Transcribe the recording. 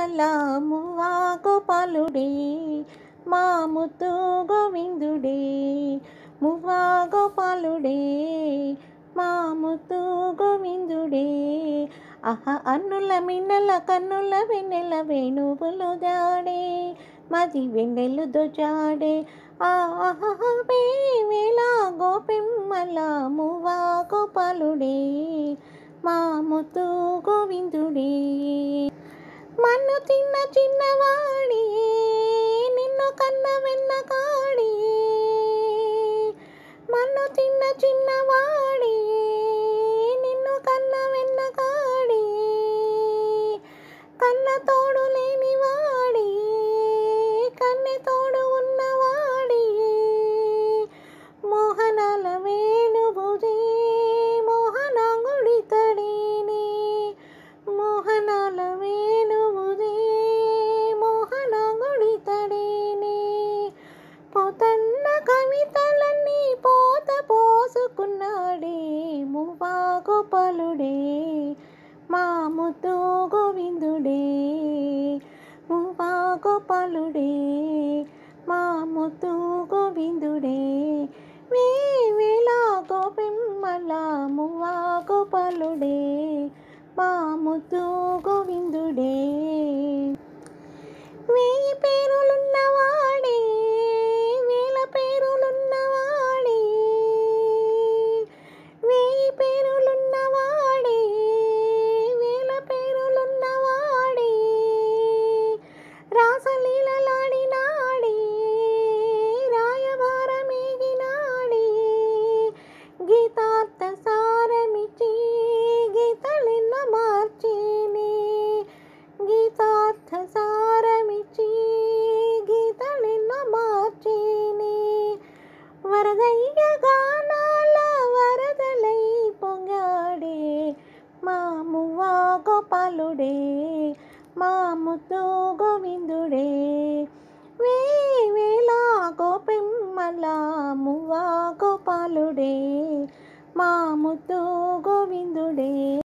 మల్ల మువ్వా గోపాలుడే మా ముత్తు గోవిందుడే మువ్వా గోపాలుడే మా ముత్తు గోవిందుడే అహ అన్నుల మిన్నెల కన్నుల వెన్నెల వేణువులు దాడే మది వెన్నెలు దొజాడే ఆహ వేళ గోపెమ్మల మువ్వా గోపాలుడే మా ముత్తు గోవిందుడే మన్ను తిన్న చిన్నవాడి నిన్ను కన్న వెన్న కాడి మన్ను తిన్న చిన్నవాడి నిన్ను కన్న వెన్న కాడి కన్న తోడు లేని వాడి కన్నె తోడు ఉన్నవాడి మోహనాల వేణుబుది మోహనాంగుడి తడిని మోహనాల వేణుబుది మోహనాంగుడి తడిని పోతన్న కవితలన్నీ పోత పోసుకున్నాడే మువ్వా గోపాలుడే మా ముత్తు గోవిందుడే మువ్వా గోపాలుడే మా ముత్తు గోవిందుడే వేళ గోపిమ్మల మువ్వా గోపాలుడే మా ముత్తు గోవిందుడే వేయి పేరులున్నవాడే వేల పేరులున్నవాడే వేయి పేరులున్నవాడే వేల పేరులున్నవాడే రాసలీలలాడినాడే రాయవారమేగినాడే గీతార్థ సారమిచి గీతలెన్న మార్చినే గీతార్థ సారమిచి గీతలెన్న మార్చినే వరదయ్య గానాల వరదలై పొంగాడే మా మువ్వా గోపాలుడే మా ముత్తు గోవిందుడే